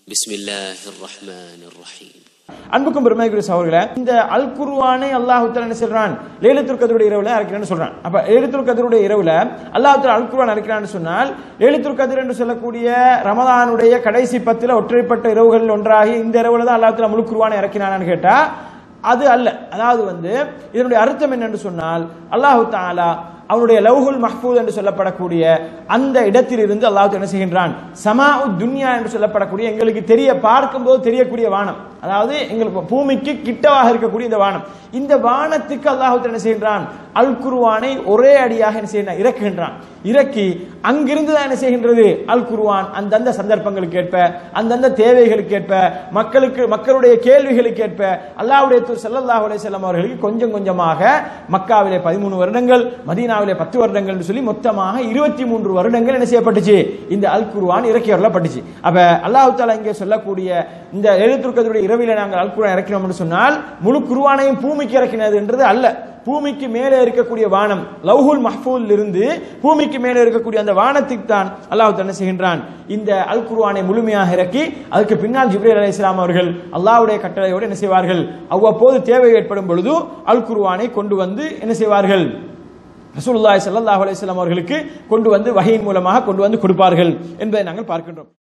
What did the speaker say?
بسم الله الرحمن الرحيم அன்புக்கும் பெருமைக்குரிய சகோதரர்களே இந்த அல் குர்ஆனை அல்லாஹ் தஆலா என்ன சொல்றான் லைலத்துல் கத்ருடைய இரவுல இறக்கிறான்னு சொல்றான் அப்ப லைலத்துல் கத்ருடைய இரவுல அல்லாஹ் தஆலா அல் குர்ஆன் இறக்கிறான்னு சொன்னால் லைலத்துல் கத்ர் என்று சொல்லக்கூடிய ரமதானுடைய கடைசி பத்துல ஒற்றைப்பட்ட இரவுகளில் ஒன்றாகி இந்த இரவுல தான் அல்லாஹ் தஆலா முழு குர்ஆனை இறக்கினான்னு கேட்டா அது அல்ல அதாவது வந்து இதனுடைய அர்த்தம் என்னன்னு சொன்னால் அல்லாஹு தாலா அவனுடைய லவ்ஹுல் மஹ்பூத் என்று சொல்லப்படக்கூடிய அந்த இடத்தில் இருந்து அல்லாஹ் என்ன செய்கின்றான் சமா துன்யா என்று சொல்லப்படக்கூடிய எங்களுக்கு தெரிய பார்க்கும்போது தெரியக்கூடிய வானம் அதாவது எங்களுக்கு பூமிக்கு கிட்டவாக இருக்கக்கூடிய இந்த வானம் இந்த வானத்துக்கு அல்லாஹ் என்ன செய்கின்றான் அல் குர்ஆனை ஒரே அடியாக என்ன செய்கின்றான் இறக்குகின்றான் இறக்கி அங்கிருந்து தான் என்ன செய்கின்றது அல் குர்ஆன் அந்தந்த சந்தர்ப்பங்களுக்கு ஏற்ப அந்தந்த தேவைகளுக்கு ஏற்ப மக்களுக்கு மக்களுடைய கேள்விகளுக்கு ஏற்ப அல்லாஹ்வுடைய தூர் ஸல்லல்லாஹு அலைஹி வஸல்லம் அவர்களுக்கு கொஞ்சம் கொஞ்சமாக மக்காவிலே பதிமூணு வருடங்கள் மதீனாவிலே பத்து வருடங்கள் என்று சொல்லி மொத்தமாக இருபத்தி மூன்று வருடங்கள் என்ன செய்யப்பட்டுச்சு இந்த அல் குர்ஆன் இறக்கி வரப்பட்டுச்சு அப்ப அல்லாஹ் தாலா இங்கே சொல்லக்கூடிய இந்த எழுத்துருக்கத்துடைய இரவில நாங்கள் அல் குர்ஆன் இறக்கினோம் என்று சொன்னால் முழு குர்ஆனையும் பூமிக்கு இறக்கினது என்றது அல்ல பூமிக்கு மேலே இருக்கக்கூடிய வானம் லவ்ஹுல் மஹ்பூல் இருந்து பூமிக்கு மேலே இருக்கக்கூடிய அந்த வானத்துக்கு தான் அல்லாஹ் என்ன செய்கின்றான் இந்த அல் குர்ஆனை முழுமையாக இறக்கி அதுக்கு பின்னால் ஜிப்ரீல் அலைஹிஸ்ஸலாம் அவர்கள் அல்லாஹ்வுடைய கட்டளையோடு என்ன செய்வார்கள் அவ்வப்போது தேவை ஏற்படும் பொழுது அல் குர்ஆனை கொண்டு வந்து என்ன செய்வார்கள் ரசூலுல்லாஹி ஸல்லல்லாஹு அலைஹி வஸல்லம் அவர்களுக்கு கொண்டு வந்து வகையின் மூலமாக கொண்டு வந்து கொடுப்பார்கள் என்பதை நாங்கள் பார்க்கின்றோம்